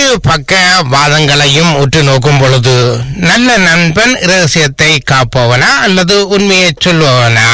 பக்க வாதங்களையும் உற்று நோக்கும் பொழுது நல்ல நண்பன் இரகசியத்தை காப்பவனா அல்லது உண்மையை சொல்பவனா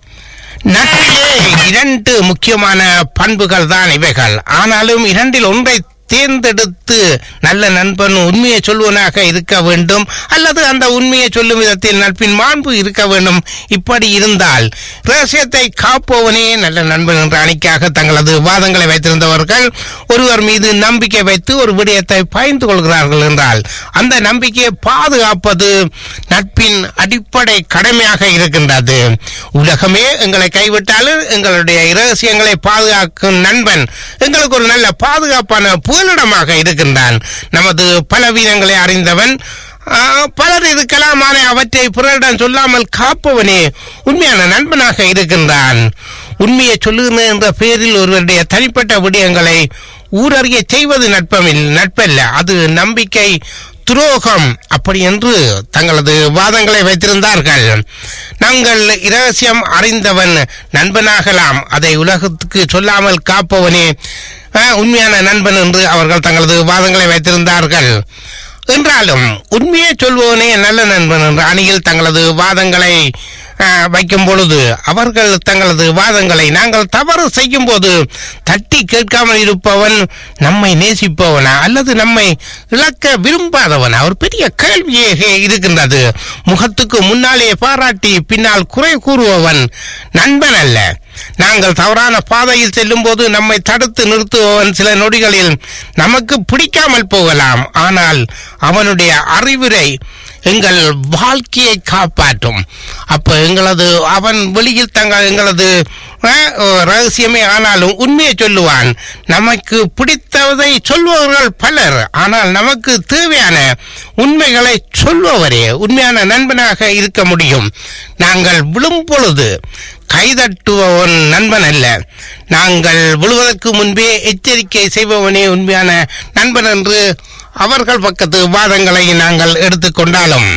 நட்பிலே இரண்டு முக்கியமான பண்புகள் தான் இவைகள் ஆனாலும் இரண்டில் ஒன்றை தேர்ந்தெடுத்து நல்ல நண்பன் உண்மையை சொல்வனாக இருக்க வேண்டும் அல்லது அந்த உண்மையை சொல்லும் விதத்தில் நட்பின் மாண்பு இருக்க வேண்டும் இப்படி இருந்தால் ரகசியத்தை காப்பவனே நல்ல நண்பன் என்ற அணிக்காக தங்களது வாதங்களை வைத்திருந்தவர்கள் ஒருவர் மீது நம்பிக்கை வைத்து ஒரு விடயத்தை பயந்து கொள்கிறார்கள் என்றால் அந்த நம்பிக்கையை பாதுகாப்பது நட்பின் அடிப்படை கடமையாக இருக்கின்றது உலகமே எங்களை கைவிட்டாலும் எங்களுடைய இரகசியங்களை பாதுகாக்கும் நண்பன் எங்களுக்கு ஒரு நல்ல பாதுகாப்பான புகலிடமாக இருக்கின்றான் நமது பலவீனங்களை அறிந்தவன் ஆ, பலர் இருக்கலாம் ஆனால் அவற்றை பிறரிடம் சொல்லாமல் காப்பவனே உண்மையான நண்பனாக இருக்கின்றான் உண்மையை சொல்லுகிறேன் என்ற பெயரில் ஒருவருடைய தனிப்பட்ட விடயங்களை ஊரறிய செய்வது நட்பமில் நட்பல்ல அது நம்பிக்கை துரோகம் அப்படி என்று தங்களது வாதங்களை வைத்திருந்தார்கள் நாங்கள் இரகசியம் அறிந்தவன் நண்பனாகலாம் அதை உலகத்துக்கு சொல்லாமல் காப்பவனே அஹ், உண்மையான நண்பன் என்று அவர்கள் தங்களது வாதங்களை வைத்திருந்தார்கள் என்றாலும் உண்மையை சொல்பவனே நல்ல நண்பன் என்ற அணியில் தங்களது வாதங்களை அஹ், வைக்கும் பொழுது அவர்கள் தங்களது வாதங்களை நாங்கள் தவறு செய்யும் போது தட்டி கேட்காமல் இருப்பவன் நம்மை நேசிப்பவனா அல்லது நம்மை இழக்க விரும்பாதவனா ஒரு பெரிய கேள்வியே இருக்கின்றது முகத்துக்கு முன்னாலே பாராட்டி பின்னால் குறை கூறுபவன் நண்பன் அல்ல நாங்கள் தவறான பாதையில் செல்லும் போது நம்மை தடுத்து நிறுத்துபவன் சில நொடிகளில் நமக்கு பிடிக்காமல் போகலாம் ஆனால் அவனுடைய அறிவுரை எங்கள் வாழ்க்கையை காப்பாற்றும் அப்ப எங்களது அவன் வெளியில் தங்க எங்களது அஹ், ரகசியமே ஆனாலும் உண்மையை சொல்லுவான் நமக்கு பிடித்ததை சொல்பவர்கள் பலர் ஆனால் நமக்கு தேவையான உண்மைகளை சொல்பவரே உண்மையான நண்பனாக இருக்க முடியும் நாங்கள் விழும் பொழுது கைதட்டுபவன் நண்பன் அல்ல நாங்கள் விழுவதற்கு முன்பே எச்சரிக்கை செய்பவனே உண்மையான நண்பன் என்று அவர்கள் பக்கத்து வாதங்களை நாங்கள் எடுத்துக்கொண்டாலும்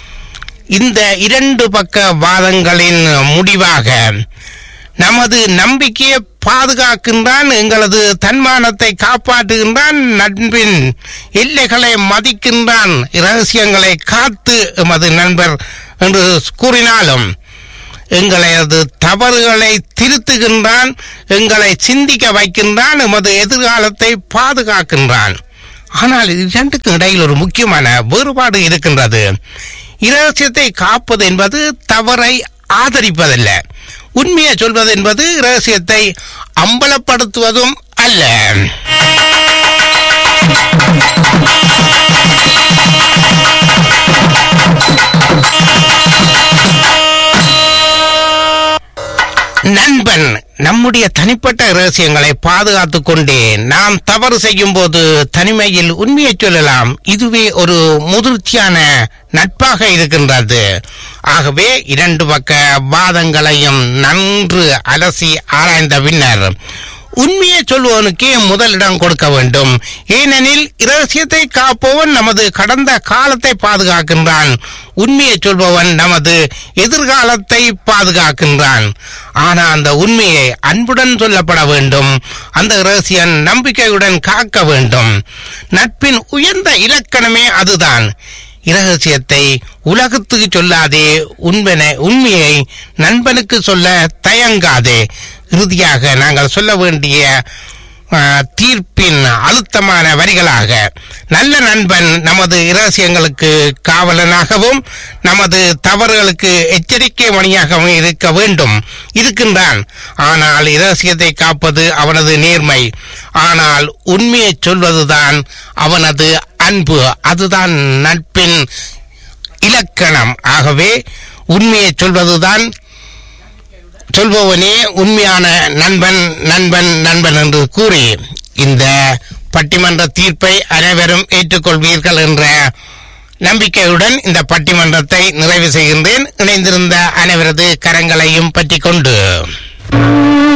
இந்த இரண்டு பக்க வாதங்களின் முடிவாக நமது நம்பிக்கையை பாதுகாக்கின்றான் எங்களது தன்மானத்தை காப்பாற்றுகின்றான் நட்பின் எல்லைகளை மதிக்கின்றான் இரகசியங்களை காத்து எமது நண்பர் என்று கூறினாலும் எங்களது தவறுகளை திருத்துகின்றான் எங்களை சிந்திக்க வைக்கின்றான் எமது எதிர்காலத்தை பாதுகாக்கின்றான் ஆனால் இது இரண்டுக்கும் இடையில் ஒரு முக்கியமான வேறுபாடு இருக்கின்றது இரகசியத்தை காப்பது என்பது தவறை ஆதரிப்பதல்ல உண்மையை சொல்வது என்பது இரகசியத்தை அம்பலப்படுத்துவதும் அல்ல நண்பன் நம்முடைய தனிப்பட்ட ரகசியங்களை பாதுகாத்துக் கொண்டே நாம் தவறு செய்யும் போது தனிமையில் உண்மையை சொல்லலாம் இதுவே ஒரு முதிர்ச்சியான நட்பாக இருக்கின்றது ஆகவே இரண்டு பக்க வாதங்களையும் நன்று அலசி ஆராய்ந்த பின்னர் உண்மையை சொல்பவனுக்கே முதலிடம் கொடுக்க வேண்டும் ஏனெனில் இரகசியத்தை காப்பவன் நமது கடந்த காலத்தை பாதுகாக்கின்றான் உண்மையை சொல்பவன் நமது எதிர்காலத்தை பாதுகாக்கின்றான் ஆனா அந்த உண்மையை அன்புடன் சொல்லப்பட வேண்டும் அந்த ரகசியம் நம்பிக்கையுடன் காக்க வேண்டும் நட்பின் உயர்ந்த இலக்கணமே அதுதான் இரகசியத்தை உலகத்துக்கு சொல்லாதே உண்பனை உண்மையை நண்பனுக்கு சொல்ல தயங்காதே இறுதியாக நாங்கள் சொல்ல வேண்டிய ஆ, தீர்ப்பின் அழுத்தமான வரிகளாக நல்ல நண்பன் நமது இரகசியங்களுக்கு காவலனாகவும் நமது தவறுகளுக்கு எச்சரிக்கை மணியாகவும் இருக்க வேண்டும் இருக்கின்றான் ஆனால் இரகசியத்தை காப்பது அவனது நேர்மை ஆனால் உண்மையை சொல்வதுதான் அவனது அன்பு அதுதான் நட்பின் இலக்கணம் ஆகவே உண்மையை சொல்வதுதான் சொல்பவனே உண்மையான நண்பன் நண்பன் நண்பன் என்று கூறி இந்த பட்டிமன்ற தீர்ப்பை அனைவரும் ஏற்றுக்கொள்வீர்கள் என்ற நம்பிக்கையுடன் இந்த பட்டிமன்றத்தை நிறைவு செய்கின்றேன் இணைந்திருந்த அனைவரது கரங்களையும் பற்றிக் கொண்டு